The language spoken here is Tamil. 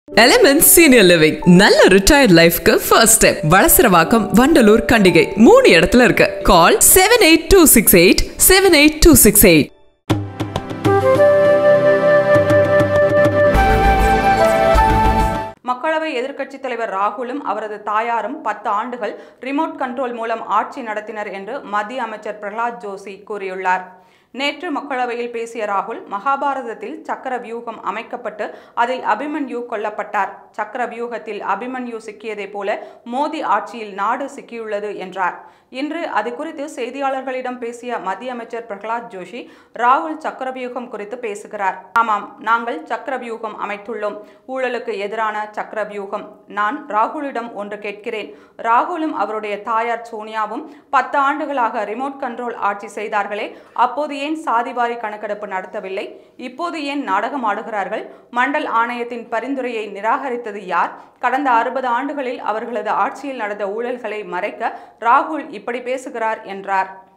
எலிமெண்ட் சீனியர் லிவிங் நல்ல ரிட்டையர்ட் லைஃப்க்கு ஃபர்ஸ்ட் ஸ்டெப் வளசரவாக்கம் வண்டலூர் கண்டிகை மூணு இடத்துல இருக்கு call seven eight two six eight seven eight two six eight மக்களவை எதிர்க்கட்சித் தலைவர் ராகுலும் அவரது தாயாரும் பத்து ஆண்டுகள் ரிமோட் கண்ட்ரோல் மூலம் ஆட்சி நடத்தினர் என்று மத்திய அமைச்சர் பிரகலாத் ஜோஷி கூறியுள்ளார் நேற்று மக்களவையில் பேசிய ராகுல் மகாபாரதத்தில் சக்கர வியூகம் அமைக்கப்பட்டு அதில் அபிமன்யு கொல்லப்பட்டார் சக்கர வியூகத்தில் அபிமன்யு சிக்கியதைப் போல மோடி ஆட்சியில் நாடு சிக்கியுள்ளது என்றார் இன்று அது குறித்து செய்தியாளர்களிடம் பேசிய மத்திய அமைச்சர் பிரகலாத் ஜோஷி ராகுல் சக்கரவியூகம் குறித்து பேசுகிறார் ஆமாம் நாங்கள் சக்கரவியூகம் அமைத்துள்ளோம் ஊழலுக்கு எதிரான சக்கரவியூகம் நான் ராகுலிடம் ஒன்று கேட்கிறேன் ராகுலும் அவருடைய தாயார் சோனியாவும் பத்து ஆண்டுகளாக ரிமோட் கண்ட்ரோல் ஆட்சி செய்தார்களே அப்போது ஏன் சாதிவாரி கணக்கெடுப்பு நடத்தவில்லை இப்போது ஏன் நாடகம் ஆடுகிறார்கள் மண்டல் ஆணையத்தின் பரிந்துரையை நிராகரித்தது யார் கடந்த அறுபது ஆண்டுகளில் அவர்களது ஆட்சியில் நடந்த ஊழல்களை மறைக்க ராகுல் இப்படி பேசுகிறார் என்றார்